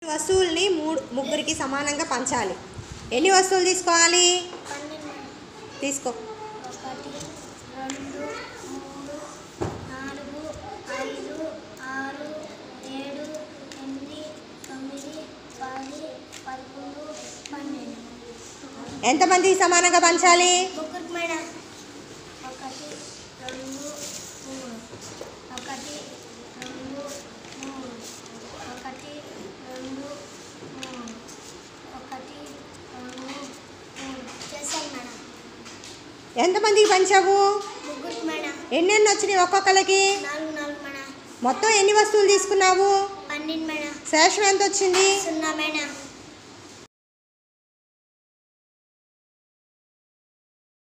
వస్తువుల్ని మూడు ముగ్గురికి సమానంగా పంచాలి ఎన్ని వస్తువులు తీసుకోవాలి పన్నెండు మేడం తీసుకో ఒకటి రెండు మూడు నాలుగు ఐదు ఆరు ఏడు ఎనిమిది తొమ్మిది పది పదకొండు పన్నెండు ఎంతమందికి సమానంగా పంచాలి ముగ్గురు మేడం ఒకటి రెండు మూడు ఒకటి రెండు మూడు ఒకటి రెండు మూడు ఒకటి రెండు మూడు చేశాను మేడం ఎంతమందికి పంచావు ముగ్గురు మేడం ఎన్నెన్ని వచ్చినాయి ఒక్కొక్కరికి నాలుగు నాలుగు మేడం మొత్తం ఎన్ని వస్తువులు తీసుకున్నావు పన్నెండు మేడం శేషం ఎంత వచ్చింది సున్నా మేడం